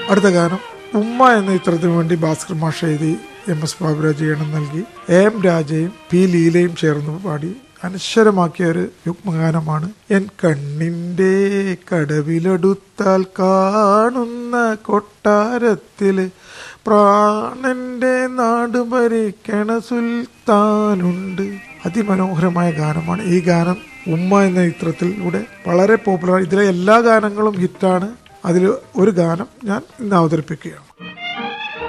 അടുത്ത ഗാനം ഉമ്മ എന്ന ചിത്രത്തിന് വേണ്ടി ഭാസ്കർ മാഷ എഴുതി എം എസ് ബാബുരാജ് ഈണം നൽകി എം രാജയും പി ലീലയും ചേർന്ന് പാടി അനശ്വരമാക്കിയ ഒരു യുഗ്മഗാനമാണ് എൻ കണ്ണിന്റെ കടവിലെടുത്താൽ കാണുന്ന കൊട്ടാരത്തില് പ്രാണന്റെ നാട് ഭരിക്കണ സുൽത്താനുണ്ട് അതിമനോഹരമായ ഗാനമാണ് ഈ ഗാനം ഉമ്മ എന്ന ചിത്രത്തിലൂടെ വളരെ പോപ്പുലർ ഇതിലെ എല്ലാ ഗാനങ്ങളും ഹിറ്റാണ് അതിൽ ഒരു ഗാനം ഞാൻ ഇന്ന് അവതരിപ്പിക്കുകയാണ്